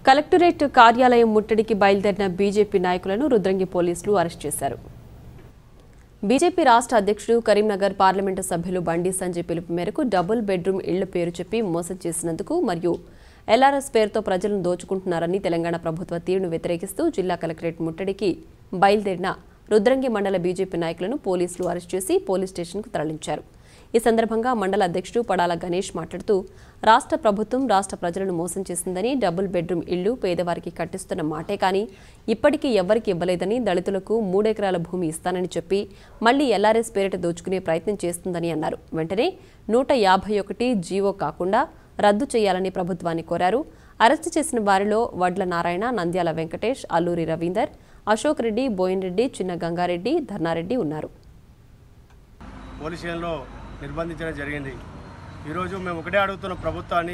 collectorate కార్యాలయం ముట్టడికి బయలుదేరిన బీజేపీ నాయకులను రుద్రంగి పోలీసులు అరెస్ట్ చేశారు బీజేపీ రాష్ట్ర అధ్యక్షుడు కరీంనగర్ పార్లమెంటు సభ్యులు బండి సంజయ్ పిలుపు మేరకు డబుల్ బెడ్రూమ్ ఇళ్ల పేరు చెప్పి మోసం చేసినందుకు మరియు ఎల్ఆర్ఎస్ పేరుతో ప్రజలను దోచుకుంటున్నారని తెలంగాణ ప్రభుత్వ తీరును వ్యతిరేకిస్తూ జిల్లా కలెక్టరేట్ ముట్టడికి బయలుదేరిన రుద్రంగి మండల బీజేపీ నాయకులను పోలీసులు అరెస్ట్ చేసి పోలీస్ స్టేషన్కు తరలించారు ఈ సందర్భంగా మండల అధ్యక్షుడు పడాల గణేష్ మాట్లాడుతూ రాష్ట్ర ప్రభుత్వం రాష్ట్ర ప్రజలను మోసం చేసిందని డబుల్ బెడ్రూమ్ ఇళ్లు పేదవారికి కట్టిస్తున్న మాటే కానీ ఇప్పటికీ ఎవ్వరికి ఇవ్వలేదని దళితులకు మూడెకరాల భూమి ఇస్తానని చెప్పి మళ్లీ ఎల్ఆర్ఎస్ పేరిట దోచుకునే ప్రయత్నం చేస్తుందని అన్నారు వెంటనే నూట యాభై ఒకటి జీవో కాకుండా రద్దు చేయాలని ప్రభుత్వాన్ని కోరారు అరెస్టు చేసిన వారిలో వడ్ల నారాయణ నంద్యాల వెంకటేష్ అల్లూరి రవీందర్ అశోక్ రెడ్డి బోయిన్ రెడ్డి చిన్న గంగారెడ్డి ధర్నారెడ్డి ఉన్నారు పోలీస్ స్టేషన్లో నిర్బంధించడం జరిగింది ఈరోజు మేము ఒకటే అడుగుతున్న ప్రభుత్వాన్ని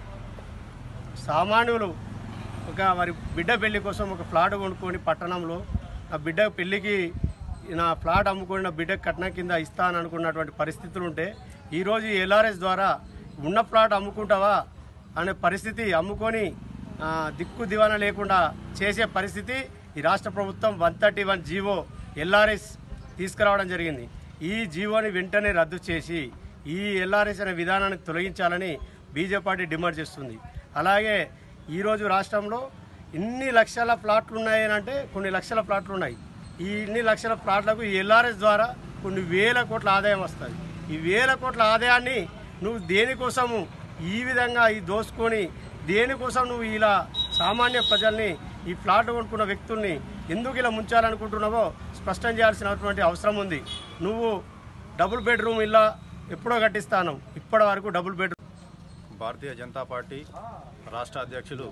సామాన్యులు ఒక వారి బిడ్డ పెళ్లి కోసం ఒక ఫ్లాట్ కొనుక్కొని పట్టణంలో ఆ బిడ్డ పెళ్లికి నా ఫ్లాట్ అమ్ముకొని నా బిడ్డ కట్నం కింద ఇస్తాను అనుకున్నటువంటి పరిస్థితులు ఉంటే ఈరోజు ఈ ఎల్ఆర్ఎస్ ద్వారా ఉన్న ఫ్లాట్ అమ్ముకుంటావా అనే పరిస్థితి అమ్ముకొని ఆ, దిక్కు దివానా లేకుండా చేసే పరిస్థితి ఈ రాష్ట్ర ప్రభుత్వం one thirty one GO LRS తీసుకురావడం జరిగింది ఈ జీవోని వెంటనే రద్దు చేసి ఈ ఎల్ఆర్ఎస్ అనే విధానాన్ని తొలగించాలని బీజేపీ పార్టీ డిమాండ్ చేస్తుంది అలాగే ఈరోజు రాష్ట్రంలో ఇన్ని లక్షల ప్లాట్లు ఉన్నాయనంటే కొన్ని లక్షల ప్లాట్లు ఉన్నాయి ఈ ఇన్ని లక్షల ప్లాట్లకు ఈ ఎల్ఆర్ఎస్ ద్వారా కొన్ని వేల కోట్ల ఆదాయం వస్తుంది ఈ వేల కోట్ల ఆదాయాన్ని నువ్వు దేనికోసము ఈ విధంగా ఈ దోసుకొని దేనికోసం నువ్వు ఇలా సామాన్య ప్రజల్ని ఈ ఫ్లాట్ కొనుక్కున్న వ్యక్తుల్ని ఎందుకు ఇలా ముంచాలనుకుంటున్నావో స్పష్టం చేయాల్సినటువంటి అవసరం ఉంది నువ్వు డబుల్ బెడ్రూమ్ ఇల్లా ఎప్పుడో కట్టిస్తాను ఇప్పటి వరకు double bedroom Bharatiya Janata Party రాష్ట్ర అధ్యక్షులు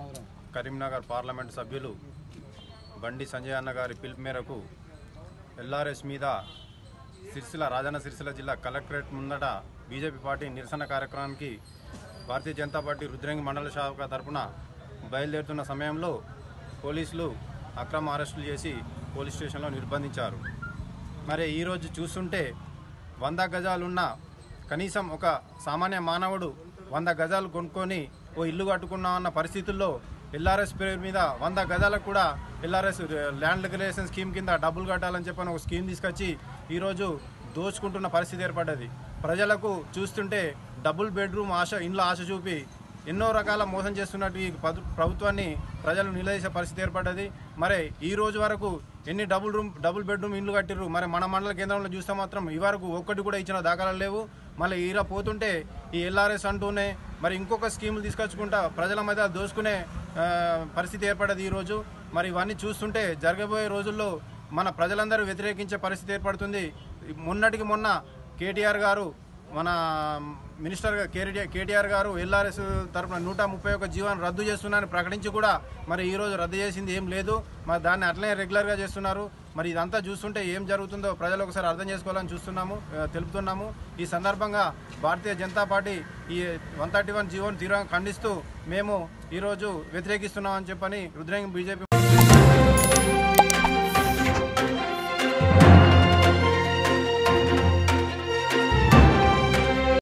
కరీంనగర్ పార్లమెంట్ సభ్యులు బండి సంజయ్ అన్న గారి పిలుపు మేరకు ఎల్ఆర్ఎస్ మీద సిరిసిల్ల రాజన్న సిరిసిల్ల జిల్లా కలెక్టరేట్ ముందట బీజేపీ పార్టీ నిరసన కార్యక్రమానికి భారతీయ జనతా పార్టీ రుద్రంగి మండల శాఖ తరపున బయలుదేరుతున్న సమయంలో పోలీసులు అక్రమ అరెస్టులు చేసి పోలీస్ స్టేషన్లో నిర్బంధించారు మరి ఈరోజు చూస్తుంటే వంద గజాలున్న కనీసం ఒక సామాన్య మానవుడు వంద గజాలు కొనుక్కొని ఓ ఇల్లు కట్టుకున్నాం అన్న పరిస్థితుల్లో ఎల్ఆర్ఎస్ పేరు మీద వంద గజాలకు కూడా ఎల్ఆర్ఎస్ ల్యాండ్ రెగ్యులేషన్ స్కీమ్ కింద డబ్బులు కట్టాలని చెప్పని ఒక స్కీమ్ తీసుకొచ్చి ఈరోజు దోచుకుంటున్న పరిస్థితి ఏర్పడ్డది ప్రజలకు చూస్తుంటే డబుల్ బెడ్రూమ్ ఆశ ఇండ్ల ఆశ చూపి ఎన్నో రకాల మోసం చేస్తున్నట్టు ఈ పదు- ప్రభుత్వాన్ని ప్రజలు నిలదీసే పరిస్థితి ఏర్పడ్డది మరి ఈ రోజు వరకు ఎన్ని డబుల్ రూమ్ డబుల్ బెడ్రూమ్ ఇండ్లు కట్టిర్రు మరి మన మండల కేంద్రంలో చూస్తే మాత్రం ఈ వరకు ఒక్కటి కూడా ఇచ్చిన దాఖలాలు లేవు మళ్ళీ ఈరా పోతుంటే ఈ ఎల్ఆర్ఎస్ అంటూనే మరి ఇంకొక స్కీములు తీసుకొచ్చుకుంటా ప్రజల మధ్య దోసుకునే ఆ, పరిస్థితి ఏర్పడ్డది ఈరోజు మరి ఇవన్నీ చూస్తుంటే జరగబోయే రోజుల్లో మన ప్రజలందరూ వ్యతిరేకించే పరిస్థితి ఏర్పడుతుంది మొన్నటికి మొన్న కేటీఆర్ గారు మన మినిస్టర్ గా- కేటీఆర్ కేటీఆర్ గారు ఎల్ఆర్ఎస్ తరఫున నూట ముప్పై ఒక్క జీవాన్ని రద్దు చేస్తున్నారని ప్రకటించి కూడా మరి ఈ రోజు రద్దు చేసింది ఏం లేదు మరి దాన్ని అట్లనే రెగ్యులర్గా చేస్తున్నారు మరి ఇదంతా చూస్తుంటే ఏం జరుగుతుందో ప్రజలు ఒకసారి అర్థం చేసుకోవాలని చూస్తున్నాము ఆ, తెలుపుతున్నాము ఈ సందర్భంగా భారతీయ జనతా పార్టీ ఈ వన్ థర్టీ వన్ జీవోని తీవ్రంగా ఖండిస్తూ మేము ఈరోజు వ్యతిరేకిస్తున్నామని చెప్పని రుద్రంగి బీజేపీ